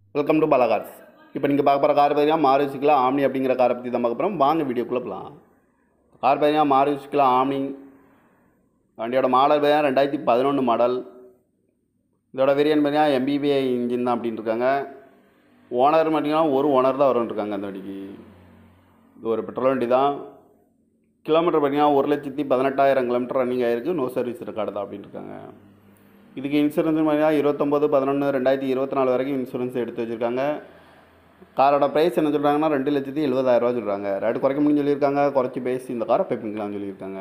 welcome to Bala Cars இப்போ நீங்கள் பார்க்க போகிற கார் பார்த்தீங்கன்னா மாருசிக்கில் ஆம்னி அப்படிங்கிற காரை பற்றி தான் பார்க்க போகிறோம் வாங்க வீடியோக்குள்ளே போகலாம் கார் பார்த்தீங்கன்னா மாருசிக்கில் ஆம்னி வண்டியோட மாடல் பார்த்தீங்கன்னா ரெண்டாயிரத்தி பதினொன்று மாடல் இதோட வேரியன்ட் பார்த்தீங்கன்னா எம்பிபிஐ இன்ஜின் தான் அப்படின்னு இருக்காங்க ஓனர் பார்த்தீங்கன்னா ஒரு ஓனர் தான் வரும்னு இருக்காங்க அந்த வண்டிக்கு இது ஒரு பெட்ரோல் வண்டி தான் கிலோமீட்டர் பார்த்தீங்கன்னா ஒரு லட்சத்தி பதினெட்டாயிரம் கிலோமீட்டர் ரன்னிங் ஆயிருக்கு நோ சர்வீஸ் ரெக்கார்டு தான் அப்படின்னு இருக்காங்க இதுக்கு இன்சூரன்ஸ் பார்த்தீங்கன்னா இருபத்தொம்போது பதினொன்று ரெண்டாயிரத்தி இருபத்தி நாலு வரைக்கும் இன்சூரன்ஸ் எடுத்து வச்சுருக்காங்க காரோட ப்ரைஸ் என்ன சொல்கிறாங்கன்னா ரெண்டு லட்சத்தி எழுபதாயிரரூவா சொல்கிறாங்க ரேட்டு குறைக்க முடியும்னு சொல்லியிருக்காங்க குறைச்சி பேசி இந்த காரை பைப்பிங்கலாம் சொல்லியிருக்காங்க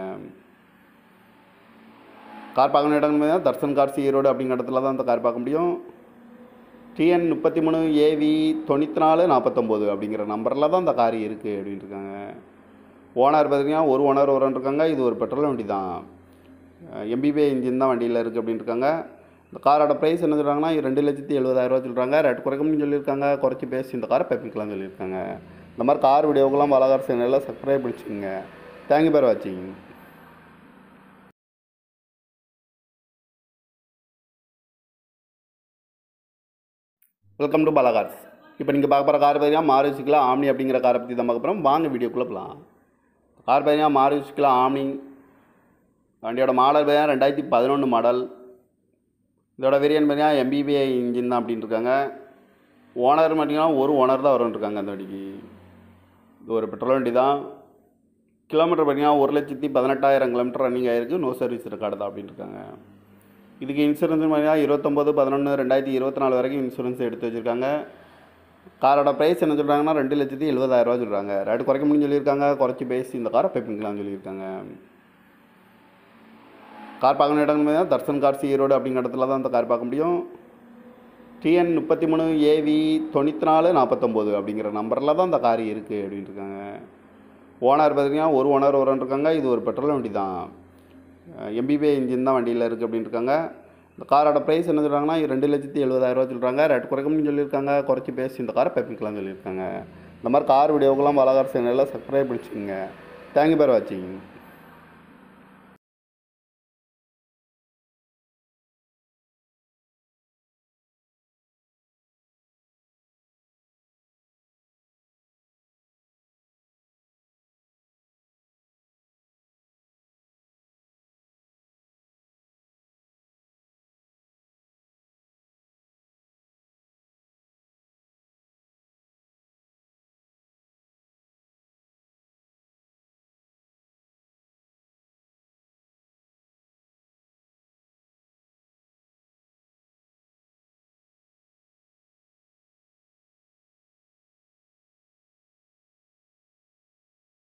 கார் பார்க்கணும் இடங்கள் பார்த்தீங்கன்னா தர்சன் கார்ஸ் ஈரோடு அப்படிங்கிற இடத்துல தான் இந்த கார் பார்க்க முடியும் டிஎன் முப்பத்தி மூணு ஏவி தொண்ணூற்றி நாலு நாற்பத்தொம்போது அப்படிங்கிற நம்பரில் தான் இந்த கார் இருக்குது அப்படின்ட்டு இருக்காங்க ஓனர் பார்த்தீங்கன்னா ஒரு ஓனர் வரன்னு இருக்காங்க இது ஒரு பெட்ரோல் வண்டி தான் எம்பிபிஐ இன்ஜின் தான் வண்டியில் இருக்குது அப்படின்னு இருக்காங்க இந்த காரோட ப்ரைஸ் என்ன சொல்கிறாங்கன்னா ரெண்டு லட்சத்தி எழுபதாயிரரூவா சொல்கிறாங்க ரேட் குறைக்கணும்னு சொல்லியிருக்காங்க குறைச்சி பேசி இந்த காரை பைப்பிக்கலாம் சொல்லியிருக்காங்க இந்த மாதிரி கார் வீடியோக்கெல்லாம் பலகார் சேனலில் சப்ஸ்கிரைப் பண்ணிச்சுங்க தேங்க்யூ பேர் வாட்சிங் வெல்கம் டு பாலாகார்ஸ் இப்போ நீங்கள் பார்க்க போகிற கார் பார்த்தீங்கன்னா மாருசிக்கில் ஆம்னி அப்படிங்கிற காரை பற்றி தான் பார்க்க போகிறோம் வாங்க வீடியோக்குள்ளே போகலாம் கார் பார்த்தீங்கன்னா மாருசிக்கில் ஆம்னி வண்டியோட மாடல் பார்த்தீங்கன்னா ரெண்டாயிரத்தி பதினொன்று மாடல் இதோட வேரியன்ட் பார்த்தீங்கன்னா எம்பிபிஐ இன்ஜின் தான் அப்படின்னு இருக்காங்க ஓனர் பார்த்தீங்கன்னா ஒரு ஓனர் தான் வரும்னு இருக்காங்க அந்த வண்டிக்கு இது ஒரு பெட்ரோல் வண்டி தான் கிலோமீட்டர் பார்த்தீங்கன்னா ஒரு லட்சத்தி பதினெட்டாயிரம் கிலோமீட்டர் ரன்னிங் ஆயிருக்கு நோ சர்வீஸ் ரெக்கார்டு தான் அப்படின்னு இருக்காங்க இதுக்கு இன்சூரன்ஸ் பார்த்தீங்கன்னா இருபத்தொம்போது பதினொன்று ரெண்டாயிரத்தி இருபத்தி நாலு வரைக்கும் இன்சூரன்ஸ் எடுத்து வச்சுருக்காங்க காரோட ப்ரைஸ் என்ன சொல்கிறாங்கன்னா ரெண்டு லட்சத்தி எழுபதாயிரரூவா சொல்கிறாங்க ரேட்டு குறைக்க முடியும்னு சொல்லியிருக்காங்க குறைச்சி பேசி இந்த காரை பைப்பிங்கலாம் சொல்லியிருக்காங்க கார் பார்க்கணும் இடங்கள் பார்த்தீங்கன்னா தர்சன் கார்ஸ் ஈரோடு அப்படிங்கிற இடத்துல தான் இந்த கார் பார்க்க முடியும் டிஎன் முப்பத்தி மூணு ஏவி தொண்ணூற்றி நாலு நாற்பத்தொம்போது அப்படிங்கிற நம்பரில் தான் இந்த கார் இருக்குது அப்படின்ட்டு இருக்காங்க ஓனர் பார்த்தீங்கன்னா ஒரு ஓனர் வரன்னு இருக்காங்க இது ஒரு பெட்ரோல் வண்டி தான் எம்பிபிஐ இன்ஜின் தான் வண்டியில் இருக்குது அப்படின்னு இருக்காங்க இந்த காரோட ப்ரைஸ் என்ன சொல்கிறாங்கன்னா ரெண்டு லட்சத்தி எழுபதாயிரரூவா சொல்கிறாங்க ரேட் குறைக்கணும்னு சொல்லியிருக்காங்க குறைச்சி பேசி இந்த காரை பைப்பிக்கலாம் சொல்லியிருக்காங்க இந்த மாதிரி கார் வீடியோக்கெல்லாம் பலகார் சேனலில் சப்ஸ்கிரைப் பண்ணிச்சுக்கோங்க தேங்க்யூ பேர் வாட்சிங்